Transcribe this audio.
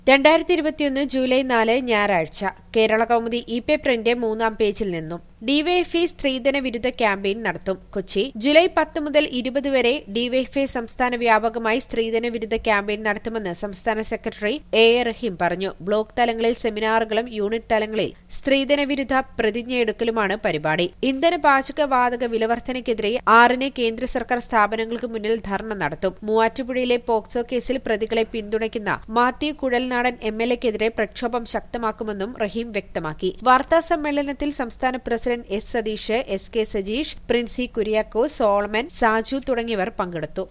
രണ്ടായിരത്തി ഇരുപത്തിയൊന്ന് ജൂലൈ നാല് ഞായറാഴ്ച കേരള കൗമുദി ഇ പേപ്പറിന്റെ മൂന്നാം പേജിൽ നിന്നും ഡിവൈഎഫ്ഐ സ്ത്രീധന വിരുദ്ധ ക്യാമ്പയിൻ നടത്തും കൊച്ചി ജൂലൈ പത്ത് മുതൽ ഇരുപത് വരെ ഡിവൈഎഫ്ഐ സംസ്ഥാന വ്യാപകമായി സ്ത്രീധന വിരുദ്ധ ക്യാമ്പയിൻ നടത്തുമെന്ന് സംസ്ഥാന സെക്രട്ടറി എ എ റഹീം പറഞ്ഞു ബ്ലോക്ക് തലങ്ങളിൽ സെമിനാറുകളും യൂണിറ്റ് തലങ്ങളിൽ സ്ത്രീധന വിരുദ്ധ പ്രതിജ്ഞയെടുക്കലുമാണ് പരിപാടി ഇന്ധന പാചക വാതക വിലവർധനയ്ക്കെതിരെ ആറിന് കേന്ദ്ര സർക്കാർ സ്ഥാപനങ്ങൾക്ക് മുന്നിൽ ധർണ നടത്തും മൂവാറ്റുപുഴയിലെ പോക്സോ കേസിൽ പ്രതികളെ പിന്തുണയ്ക്കുന്ന മാത്യു കുഴൽനാടൻ എം എൽ എക്കെതിരെ പ്രക്ഷോഭം ശക്തമാക്കുമെന്നും റഹീം വ്യക്തമാക്കി വാർത്താ സമ്മേളനത്തിൽ സംസ്ഥാന president S Satheesh S K Sajeesh Princy Kuriakose Solomon Saju തുടങ്ങിയവർ പങ്കെടുത്തു